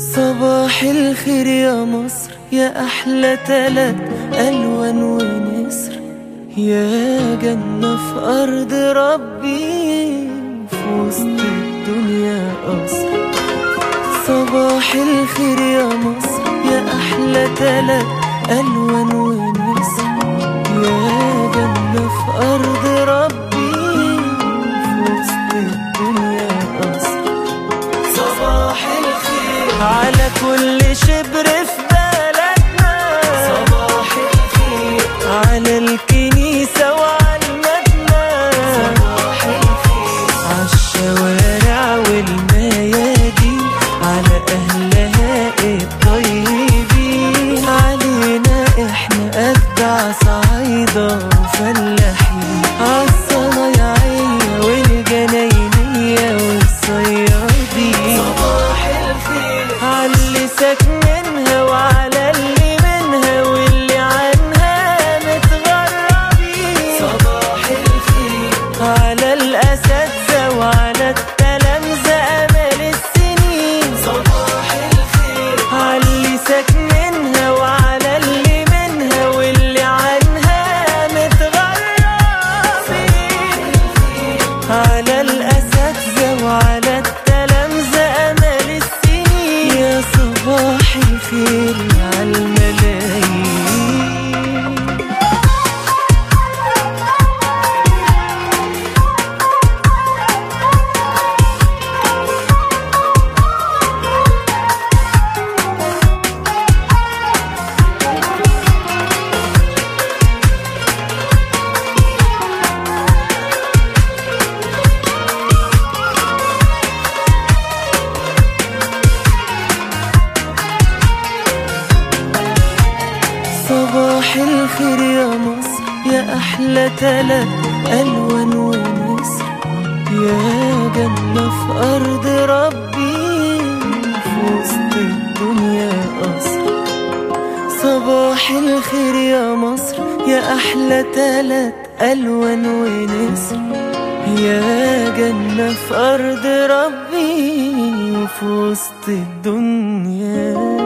صباح الخير يا مصر يا أحلى تلات ألوان ونسر يا جنة في أرض ربي في وسط الدنيا قصر صباح الخير يا مصر يا أحلى تلات ألوان ونسر يا جنة في أرض ربي في وسط الدنيا قصر صباح الخير على كل شبر في بلدنا صباح الخير على الكنيسة وعلى المبنى صباح الخير عالشوارع والميادين على أهلها الطيبين علينا احنا أجدع صعايدة وفلاحين عالصنايعية والجناينية والصيادين صباح الخير عاللي ساكنينها وعلى اللي منها واللي عنها متغربين صباح الخير على الأساتذة وعلى التلامذة أمل السنين صباح الخير عاللي ساكنينها وعلى اللي منها واللي عنها متغربين على الأساتذة وعلى التلامذة أمل السنين يا صباح الخير على الملايين صباح الخير يا مصر يا أحلى تلات ألوان ونسر يا جنة في أرض ربي في وسط الدنيا قصر صباح الخير يا مصر يا أحلى تلات ألوان ونسر يا جنة في أرض ربي وفي وسط الدنيا